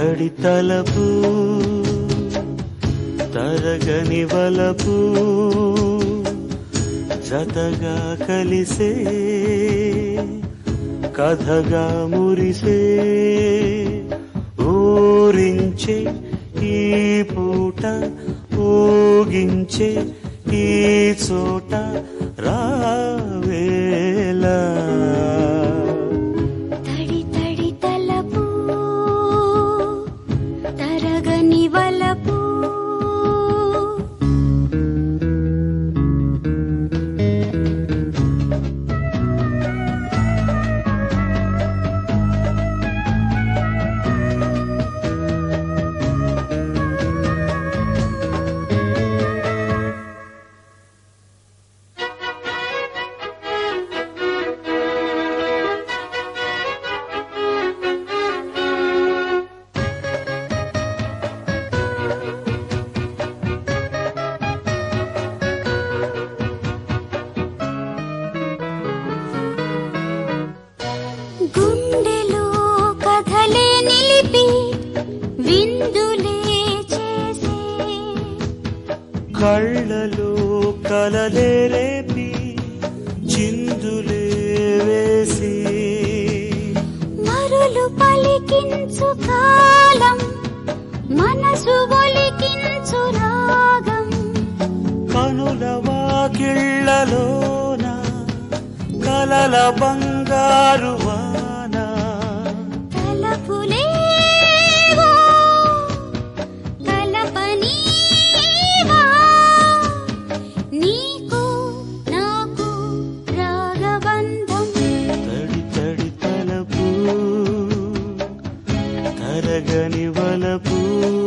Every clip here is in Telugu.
తడి తలపు తరగని వలపు జతగా కలిసే కథగా మురిసే ఊరించే ఈ పూట ఊగించే ఈ చోట రావేలా తడి తడి తలపు తరగని వలపు గుండెలో కథలే నిలిపి విందులే చేసే కళ్ళలో కలలే రేపి చిందులే వేసి మరులు పలికించు కాలం మనసు ఒలికించు రాగం కనుల వాకిళ్ళలోన కలల బంగారు వాన తలపులేవో కలపనీవా నీకు నాకు రాగబంధం తడి తడి తలపు తరగని వలపు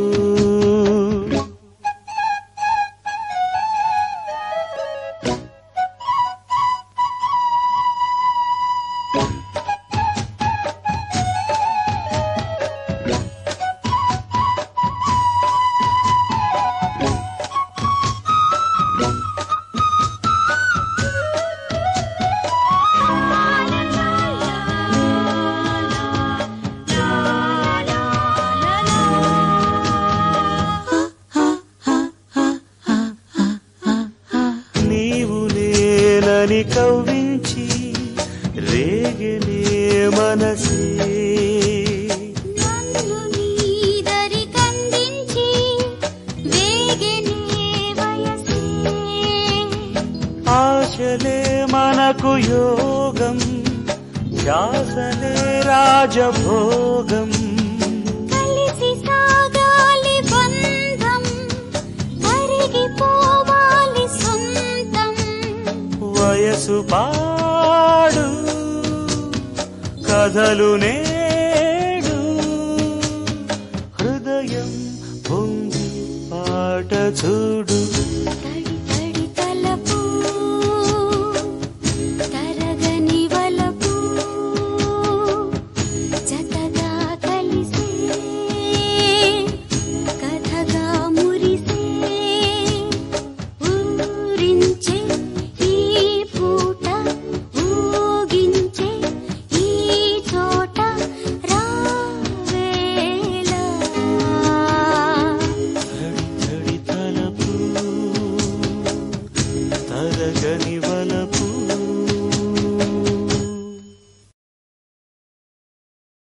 నీవు నేనని కవ్వించి రేగనే మనసే నన్ను నీదరి కందించి వేగనే వయసే ఆశలే మనకు యోగం ధ్యాసలే రాజభోగం కలిసి సాగాలి బంధం కరిగిపోవాలి సొంతం వయసు పాడు కథలు నే